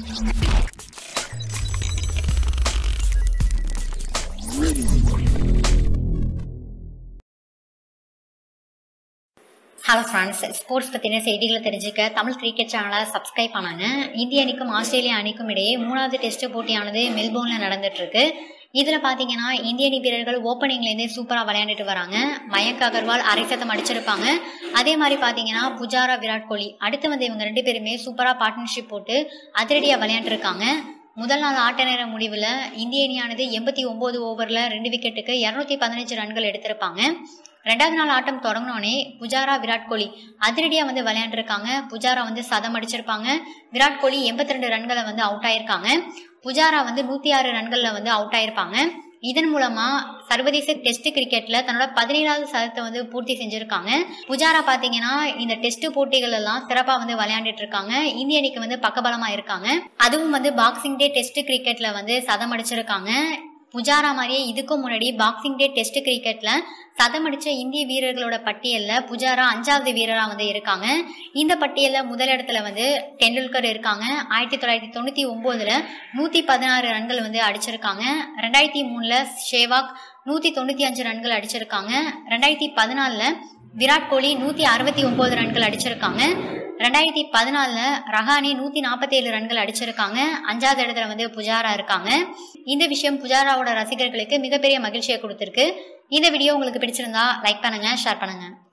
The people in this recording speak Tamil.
ஹலோ ஃப்ரெண்ட்ஸ் ஸ்போர்ட்ஸ் பற்றின செய்திகளை தெரிஞ்சுக்க தமிழ் கிரிக்கெட் சேனலை சப்ஸ்கிரைப் பண்ணாங்க இந்திய அணிக்கும் ஆஸ்திரேலியா அணிக்கும் இடையே மூணாவது டெஸ்ட் போட்டியானது மெல்போர்னில் நடந்துட்டு இருக்கு இதில் பார்த்தீங்கன்னா இந்திய அணி வீரர்கள் ஓப்பனிங்லேருந்தே சூப்பராக விளையாண்டுட்டு வராங்க மயங்க் அகர்வால் அரை சதம் அடிச்சிருப்பாங்க அதே மாதிரி பார்த்தீங்கன்னா புஜாரா விராட் கோலி அடுத்து வந்து இவங்க ரெண்டு பேருமே சூப்பராக பார்ட்னர்ஷிப் போட்டு அதிரடியாக விளையாண்டுருக்காங்க முதல் நாள் ஆட்ட நேர முடிவில் இந்திய அணியானது எண்பத்தி ஒம்பது ஓவரில் ரெண்டு விக்கெட்டுக்கு இரநூத்தி பதினஞ்சு ரன்கள் எடுத்திருப்பாங்க ரெண்டாவது நாள் ஆட்டம் தொடங்கினோடனே புஜாரா விராட் கோலி அதிரடியாக வந்து விளையாண்டுருக்காங்க புஜாரா வந்து சதம் அடிச்சிருப்பாங்க விராட் கோலி எண்பத்தி ரெண்டு ரன்களை வந்து அவுட் ஆயிருக்காங்க புஜாரா வந்து நூற்றி ஆறு ரன்களில் வந்து அவுட் ஆயிருப்பாங்க இதன் மூலமா சர்வதேச டெஸ்ட் கிரிக்கெட்ல தன்னோட பதினேழாவது சதத்தை வந்து பூர்த்தி செஞ்சிருக்காங்க புஜாரா பாத்தீங்கன்னா இந்த டெஸ்ட் போட்டிகள் எல்லாம் சிறப்பா வந்து விளையாண்டுட்டு இருக்காங்க இந்திய அணிக்கு வந்து பக்கபலமா இருக்காங்க அதுவும் வந்து பாக்ஸிங் டே டெஸ்ட் கிரிக்கெட்ல வந்து சதம் அடிச்சிருக்காங்க புஜாரா மாதிரியே இதுக்கும் முன்னாடி பாக்ஸிங் டே டெஸ்ட் கிரிக்கெட்ல சதம் அடிச்ச இந்திய வீரர்களோட பட்டியல்ல புஜாரா அஞ்சாவது வீரரா வந்து இருக்காங்க இந்த பட்டியல்ல முதல் இடத்துல வந்து டெண்டுல்கர் இருக்காங்க ஆயிரத்தி தொள்ளாயிரத்தி தொண்ணூத்தி ஒன்பதுல நூத்தி பதினாறு ரன்கள் வந்து அடிச்சிருக்காங்க ரெண்டாயிரத்தி மூணுல ஷேவாக் நூத்தி தொண்ணூத்தி அஞ்சு ரன்கள் அடிச்சிருக்காங்க ரெண்டாயிரத்தி பதினாலுல விராட் கோலி நூத்தி அறுபத்தி ஒன்பது ரன்கள் அடிச்சிருக்காங்க ரெண்டாயிரத்தி பதினாலில் ரஹானி நூற்றி நாற்பத்தேழு ரன்கள் அடிச்சிருக்காங்க அஞ்சாவது இடத்துல வந்து புஜாரா இருக்காங்க இந்த விஷயம் புஜாராவோட ரசிகர்களுக்கு மிகப்பெரிய மகிழ்ச்சியை கொடுத்துருக்கு இந்த வீடியோ உங்களுக்கு பிடிச்சிருந்தா லைக் பண்ணுங்க ஷேர் பண்ணுங்க